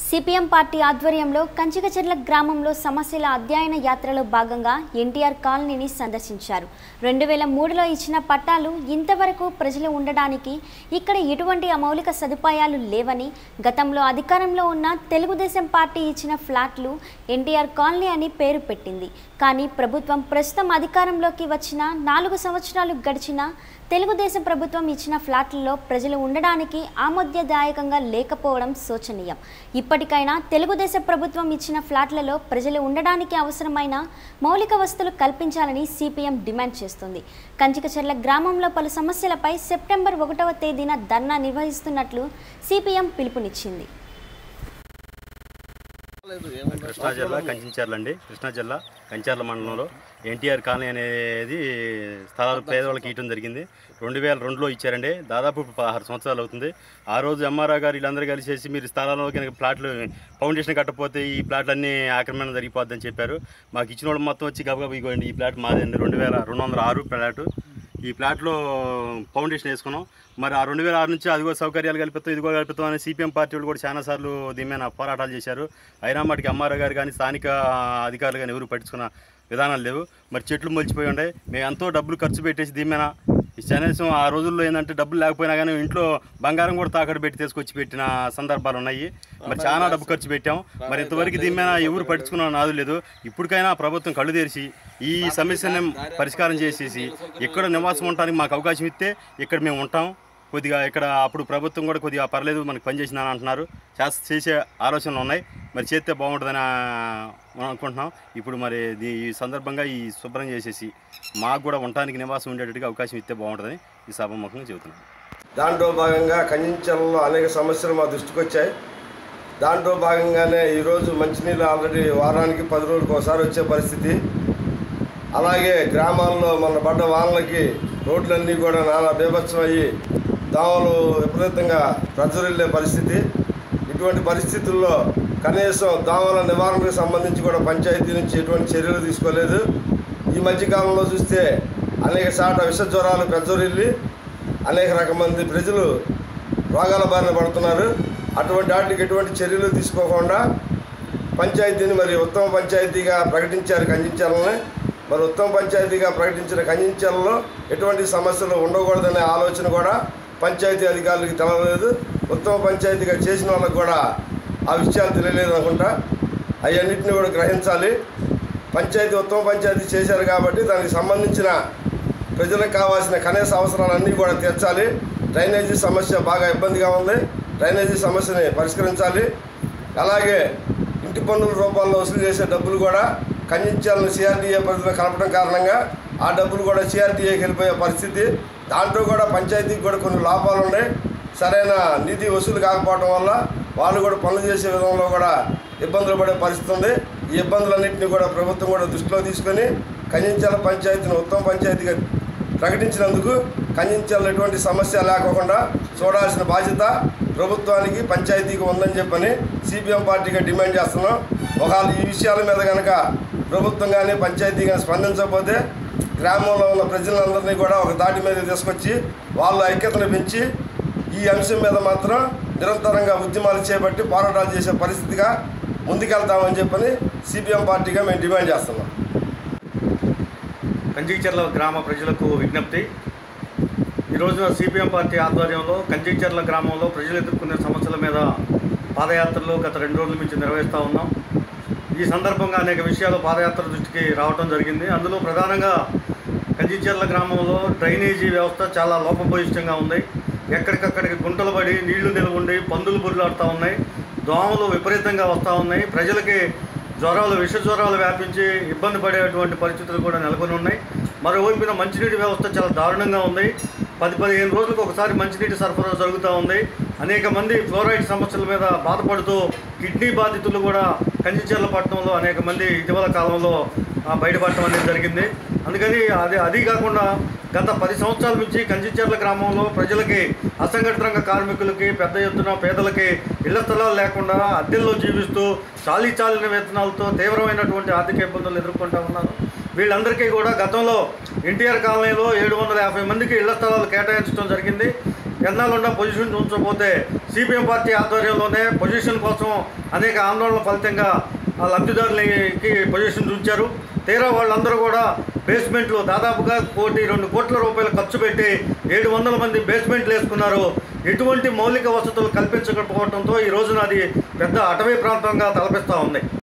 CPM party ఆధ్వర్యంలో కంచికచెర్ల గ్రామంలో సమస్యల అధ్యయన యాత్రలో భాగంగా ఎన్టీఆర్ కాలనీని సందర్శించారు రెండు వేల మూడులో ఇచ్చిన పట్టాలు ఇంతవరకు ప్రజలు ఉండడానికి ఇక్కడ ఎటువంటి అమౌలిక సదుపాయాలు లేవని గతంలో అధికారంలో ఉన్న తెలుగుదేశం పార్టీ ఇచ్చిన ఫ్లాట్లు ఎన్టీఆర్ కాలనీ అని పేరు పెట్టింది కానీ ప్రభుత్వం ప్రస్తుతం అధికారంలోకి వచ్చిన నాలుగు సంవత్సరాలు గడిచినా తెలుగుదేశం ప్రభుత్వం ఇచ్చిన ఫ్లాట్లలో ప్రజలు ఉండడానికి ఆమోద్యదాయకంగా లేకపోవడం శోచనీయం ఇప్పటికైనా తెలుగుదేశం ప్రభుత్వం ఇచ్చిన ఫ్లాట్లలో ప్రజలు ఉండడానికి అవసరమైన మౌలిక వస్తువులు కల్పించాలని సిపిఎం డిమాండ్ చేస్తుంది కంచికచర్ల గ్రామంలో పలు సమస్యలపై సెప్టెంబర్ ఒకటవ తేదీన ధర్నా నిర్వహిస్తున్నట్లు సిపిఎం పిలుపునిచ్చింది కృష్ణా జిల్లా కంచించర్ల అండి కృష్ణా జిల్లా కంచర్ల మండలంలో ఎన్టీఆర్ కాలనీ అనేది స్థలాలు పేదవాళ్ళకి ఇవ్వడం జరిగింది రెండు వేల రెండులో ఇచ్చారండి దాదాపు ఇప్పుడు పదహారు సంవత్సరాలు అవుతుంది ఆ రోజు ఎంఆర్ఆర్ గారు వీళ్ళందరూ కలిసేసి మీరు స్థలాల్లో కనుక ప్లాట్లు ఫౌండేషన్ కట్టకపోతే ఈ ప్లాట్లన్నీ ఆక్రమణ జరిగిపోద్దని చెప్పారు మాకు ఇచ్చిన వాళ్ళు మొత్తం వచ్చి గబగబా ఇగోండి ఈ ప్లాట్ మాదండి రెండు వేల రెండు వందల ఆరు ప్లాటు ఈ ప్లాట్లో ఫౌండేషన్ వేసుకున్నాం మరి ఆ రెండు వేల ఆరు నుంచి అదిగో సౌకర్యాలు కల్పిస్తాం ఇదిగో కల్పిస్తాం అని సిపిఎం పార్టీ వాళ్ళు కూడా చాలాసార్లు దీని మీద పోరాటాలు చేశారు అయినా మటుకు ఎంఆర్ఓ గారు కానీ స్థానిక అధికారులు కానీ ఎవరు పట్టించుకున్న విధానాలు లేవు మరి చెట్లు మొలిచిపోయి ఉండే మేము ఎంతో డబ్బులు ఖర్చు పెట్టేసి దీని మీద ఈ కనీసం ఆ రోజుల్లో ఏంటంటే డబ్బులు లేకపోయినా కానీ ఇంట్లో బంగారం కూడా తాకట్టు పెట్టి తీసుకొచ్చి పెట్టిన సందర్భాలు ఉన్నాయి మరి చాలా డబ్బు ఖర్చు పెట్టాం మరి ఇంతవరకు దీని మీద ఎవరు పట్టించుకున్న నాదు లేదు ఇప్పటికైనా ప్రభుత్వం కళ్ళు తెరిచి ఈ సమస్యని పరిష్కారం చేసేసి ఇక్కడ నివాసం ఉండడానికి మాకు అవకాశం ఇస్తే ఇక్కడ మేము ఉంటాం కొద్దిగా ఇక్కడ అప్పుడు ప్రభుత్వం కూడా కొద్దిగా పర్లేదు మనకు పనిచేసిందని అంటున్నారు చేస్- చేసే ఆలోచనలు ఉన్నాయి మరి చేస్తే బాగుంటుందని ఆ, మనం అనుకుంటున్నాం ఇప్పుడు మరి దీ- ఈ సందర్భంగా ఈ శుభ్రం చేసేసి మాకు కూడా ఉండటానికి నివాసం ఉండేటట్టుగా అవకాశం ఇస్తే బాగుంటుందని ఈ సభాముఖంగా చెబుతున్నాం దాంట్లో భాగంగా కంచెంచలలో అనేక సమస్యలు మా దృష్టికి వచ్చాయి దాంట్లో భాగంగానే ఈరోజు మంచినీళ్ళు ఆల్రెడీ వారానికి పది రోజులకు ఒకసారి వచ్చే పరిస్థితి అలాగే గ్రామాల్లో మన పడ్డ వానలకి రోడ్లన్నీ కూడా నానా బీభత్సం అయ్యి దోమలు విపరీతంగా ప్రచురిల్లే పరిస్థితి ఇటువంటి పరిస్థితుల్లో కనీసం దోమల నివారణకు సంబంధించి కూడా పంచాయతీ నుంచి ఎటువంటి చర్యలు తీసుకోలేదు ఈ మధ్యకాలంలో చూస్తే అనేక సాట విష జ్వరాలు ప్రచురిల్లి అనేక రకం మంది ప్రజలు రోగాల బారిన పడుతున్నారు అటువంటి వాటికి ఎటువంటి చర్యలు తీసుకోకుండా పంచాయతీని మరి ఉత్తమ పంచాయతీగా ప్రకటించారు కంచించాలని మరి ఉత్తమ పంచాయతీగా ప్రకటించిన కంచించాలలో ఎటువంటి సమస్యలు ఉండకూడదనే ఆలోచన కూడా పంచాయతీ అధికారులకు తెలవలేదు ఉత్తమ పంచాయతీగా చేసిన వాళ్ళకు కూడా ఆ విషయాలు తెలియలేదు అనుకుంటా అవన్నింటినీ కూడా గ్రహించాలి పంచాయతీ ఉత్తమ పంచాయతీ చేశారు కాబట్టి దానికి సంబంధించిన ప్రజలకు కావాల్సిన కనీస అవసరాలన్నీ కూడా తీర్చాలి డ్రైనేజీ సమస్య బాగా ఇబ్బందిగా ఉంది డ్రైనేజీ సమస్యని పరిష్కరించాలి అలాగే ఇంటి పన్నుల రూపాల్లో వసూలు చేసే డబ్బులు కూడా కంచెంచాలను సిఆర్డీఏ పరిధిలో కలపడం కారణంగా ఆ డబ్బులు కూడా సిఆర్డీఏకి వెళ్ళిపోయే పరిస్థితి దాంట్లో కూడా పంచాయతీకి కూడా కొన్ని లోపాలు ఉన్నాయి సరైన నిధి వసూలు కాకపోవడం వల్ల వాళ్ళు కూడా పనులు చేసే విధంలో కూడా ఇబ్బందులు పడే పరిస్థితి ఉంది ఈ ఇబ్బందులన్నింటినీ కూడా ప్రభుత్వం కూడా దృష్టిలో తీసుకొని కంచెంచాల పంచాయతీని ఉత్తమ పంచాయతీగా ప్రకటించినందుకు కంచెంచాల ఎటువంటి సమస్య లేకోకుండా చూడాల్సిన బాధ్యత ప్రభుత్వానికి పంచాయతీకి ఉందని చెప్పని సిపిఎం పార్టీగా డిమాండ్ చేస్తున్నాం ఒకవేళ ఈ విషయాల మీద కనుక ప్రభుత్వం కానీ పంచాయతీ కానీ స్పందించకపోతే గ్రామంలో ఉన్న ప్రజలందరినీ కూడా ఒక దాటి మీద తీసుకొచ్చి వాళ్ళ ఐక్యతను పెంచి ఈ అంశం మీద మాత్రం నిరంతరంగా ఉద్యమాలు చేపట్టి పోరాటాలు చేసే పరిస్థితిగా ముందుకెళ్తామని చెప్పని సిపిఎం పార్టీగా మేము డిమాండ్ చేస్తున్నాం కంచిచర్ల గ్రామ ప్రజలకు విజ్ఞప్తి ఈరోజు సిపిఎం పార్టీ ఆధ్వర్యంలో కంచిచర్ల గ్రామంలో ప్రజలు ఎదుర్కొనే సమస్యల మీద పాదయాత్రలు గత రెండు రోజుల నుంచి నిర్వహిస్తూ ఉన్నాం ఈ సందర్భంగా అనేక విషయాలు పాదయాత్ర దృష్టికి రావడం జరిగింది అందులో ప్రధానంగా కంచిచర్ల గ్రామంలో డ్రైనేజీ వ్యవస్థ చాలా లోపభూయిష్టంగా ఉంది ఎక్కడికక్కడికి గుంటలు పడి నీళ్లు నిలవండి పందులు బుర్లాడుతూ ఉన్నాయి దోమలు విపరీతంగా వస్తూ ఉన్నాయి ప్రజలకి జ్వరాలు విష జ్వరాలు వ్యాపించి ఇబ్బంది పడేటువంటి పరిస్థితులు కూడా నెలకొని ఉన్నాయి మరోవైపున మంచినీటి వ్యవస్థ చాలా దారుణంగా ఉంది పది పదిహేను రోజులకు ఒకసారి మంచినీటి సరఫరా జరుగుతూ ఉంది అనేక మంది ఫ్లోరైడ్ సమస్యల మీద బాధపడుతూ కిడ్నీ బాధితులు కూడా కంచిచర్ల పట్టణంలో అనేక మంది ఇటీవల కాలంలో ఆ, బయటపడటం అనేది జరిగింది అందుకని అది అది కాకుండా గత పది సంవత్సరాల నుంచి కంచిచర్ల గ్రామంలో ప్రజలకి అసంఘటిత రంగ కార్మికులకి పెద్ద ఎత్తున పేదలకి ఇళ్ల స్థలాలు లేకుండా అద్దెల్లో జీవిస్తూ చాలీ చాలిన వేతనాలతో తీవ్రమైనటువంటి ఆర్థిక ఇబ్బందులు ఎదుర్కొంటూ ఉన్నారు వీళ్ళందరికీ కూడా గతంలో ఎన్టీఆర్ కాలనీలో ఏడు వందల యాభై మందికి ఇళ్ల స్థలాలు కేటాయించడం జరిగింది ఎన్నాళ్ళున్నా పొజిషన్ ఉంచకపోతే సిపిఎం పార్టీ ఆధ్వర్యంలోనే పొజిషన్ కోసం అనేక ఆందోళనల ఫలితంగా ఆ లబ్ధిదారులకి పొజిషన్ ఉంచారు తీరా వాళ్ళందరూ కూడా బేస్మెంట్లు దాదాపుగా కోటి రెండు కోట్ల రూపాయలు ఖర్చు పెట్టి ఏడు వందల మంది బేస్మెంట్లు వేసుకున్నారు ఎటువంటి మౌలిక వసతులు కల్పించకపోవడంతో ఈ రోజున అది పెద్ద అటవీ ప్రాంతంగా తలపిస్తూ ఉంది